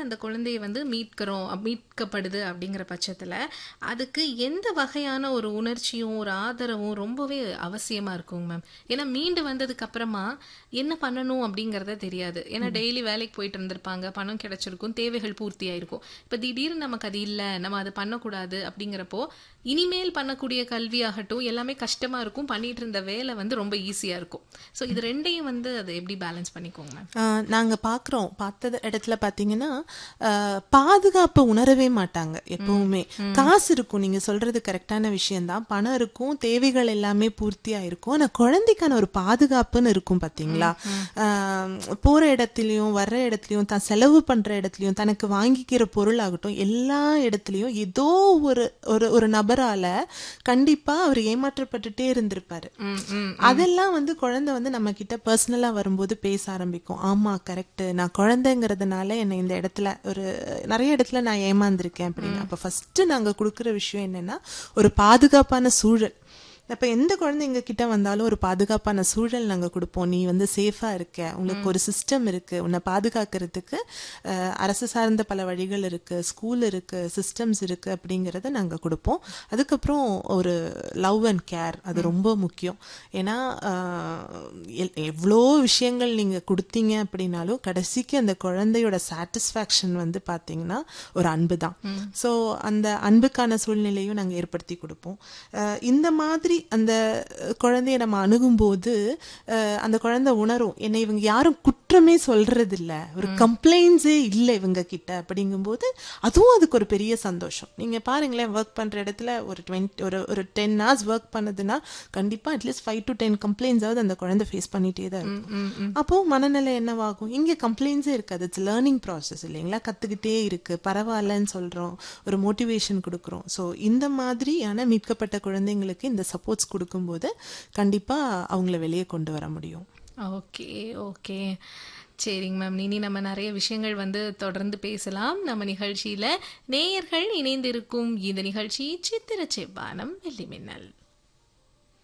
அந்த குழந்தைய வந்து மீட்கிறோம் அப்- மீட்கப்படுது அப்படிங்கிற பட்சத்துல அதுக்கு எந்த வகையான ஒரு உணர்ச்சியும் ஒரு ஆதரவும் ரொம்பவே அவசியமா இருக்குங்க மேம் ஏன்னா மீண்டு வந்ததுக்கு அப்புறமா என்ன பண்ணணும் அப்படிங்கறத தெரியாது ஏன்னா டெய்லி வேலைக்கு போயிட்டு இருந்திருப்பாங்க பணம் கிடைச்சிருக்கும் தேவைகள் பூர்த்தி ஆயிருக்கும் இப்ப திடீர்னு நமக்கு அது இல்ல நம்ம அதை பண்ணக்கூடாது அப்படிங்கிறப்போ இனிமேல் பண்ணக்கூடிய கல்வியாகட்டும் எல்லாமே கஷ்டமா இருக்கும் பண்ணிட்டு இருந்த வேலை வந்து ரொம்ப ஈஸியா இருக்கும் சோ இது ரெண்டையும் வந்து அதை எப்படி பேலன்ஸ் பண்ணிக்கோங்க மேம் ஆஹ் நாங்க பாக்குறோம் பார்த்தது இடத்துல பாத்தீங்கன்னா ஆஹ் பாதுகாப்பை உணரவே மாட்டாங்க எப்பவுமே காசு இருக்கும் நீங்க சொல்றது கரெக்டான விஷயம்தான் பணம் இருக்கும் தேவைகள் எல்லாமே பூர்த்தியா இருக்கும் ஆனா குழந்தைக்கான ஒரு பாதுகாப்புன்னு இருக்கும் பாத்தீங்களா ஆஹ் போற இடத்துலயும் வர்ற இடத்துலயும் தான் செலவு பண்ற இடத்துலயும் தனக்கு வாங்கிக்கிற பொருள் ஆகட்டும் எல்லா இடத்துலயும் ஏதோ ஒரு ஒரு ஒரு நபரால கண்டிப்பா அவர் ஏமாற்றப்பட்டுட்டே இருந்திருப்பாரு ம், ம். அதெல்லாம் வந்து குழந்தை வந்து நம்ம கிட்ட பர்சனலா வரும்போது பேச ஆரம்பிக்கும் ஆமா கரெக்ட் நான் குழந்தைங்கிறதுனால என்னை இந்த இடத்துல ஒரு நிறைய இடத்துல நான் ஏமாந்திருக்கேன் அப்படின்னு அப்ப ஃபர்ஸ்ட் நாங்க கொடுக்குற விஷயம் என்னன்னா ஒரு பாதுகாப்பான சூழல் அப்ப எந்த குழந்தை எங்க கிட்ட வந்தாலும் ஒரு பாதுகாப்பான சூழல் நாங்க கொடுப்போம் நீ வந்து சேஃபா இருக்க உங்களுக்கு ஒரு சிஸ்டம் இருக்கு உன்னை பாதுகாக்கிறதுக்கு அஹ், அரசு சார்ந்த பல வழிகள் இருக்கு ஸ்கூல் இருக்கு சிஸ்டம்ஸ் இருக்கு அப்படிங்கறத நாங்க கொடுப்போம் அதுக்கப்புறம் ஒரு லவ் அண்ட் கேர் அது ரொம்ப முக்கியம் ஏன்னா ஆஹ், எல்- எவ்வளோ விஷயங்கள் நீங்க கொடுத்தீங்க அப்படின்னாலும் கடைசிக்கு அந்த குழந்தையோட சாட்டிஸ்ஃபேக்ஷன் வந்து பாத்தீங்கன்னா ஒரு அன்பு தான் ஸோ அந்த அன்புக்கான சூழ்நிலையும் நாங்க ஏற்படுத்தி கொடுப்போம் அஹ், இந்த மாதிரி அந்த குழந்தைய நம்ம அணுகும்போது அஹ், அந்த குழந்தை உணரும் என்னை இவங்க யாரும் குற்றமே சொல்றது இல்ல ஒரு கம்ப்ளைண்ட்ஸே இல்லை இவங்க கிட்ட அப்படிங்கும்போது அதுவும் அதுக்கு ஒரு பெரிய சந்தோஷம் நீங்க பாருங்களேன் ஒர்க் பண்ற இடத்துல ஒரு டுவெண்ட்டி ஒரு ஒரு டென் ஹவர்ஸ் ஒர்க் பண்ணதுன்னா கண்டிப்பா அட்லீஸ்ட் ஃபைவ் டு டென் கம்ப்ளைண்ட்ஸாவது அந்த குழந்தை ஃபேஸ் பண்ணிட்டே தான் இருக்கும் அப்போ மனநிலை என்னவாகும் இங்க கம்ப்ளைண்ட்ஸே இருக்காது இட்ஸ் லேர்னிங் ப்ராசஸ் இல்லைங்களா கத்துக்கிட்டே இருக்கு பரவாயில்லன்னு சொல்றோம் ஒரு மோட்டிவேஷன் கொடுக்குறோம் ஸோ இந்த மாதிரியான மீட்கப்பட்ட குழந்தைங்களுக்கு இந்த சப்போர்ட்ஸ் கொடுக்கும்போது கண்டிப்பா அவங்கள வெளியே கொண்டு வர முடியும் ஓகே ஓகே சரிங்க மேம் இனி நம்ம நிறைய விஷயங்கள் வந்து தொடர்ந்து பேசலாம் நம்ம நிகழ்ச்சியில நேயர்கள் இணைந்திருக்கும் இந்த நிகழ்ச்சி சித்திர செவ்வானம் வெள்ளி மின்னல்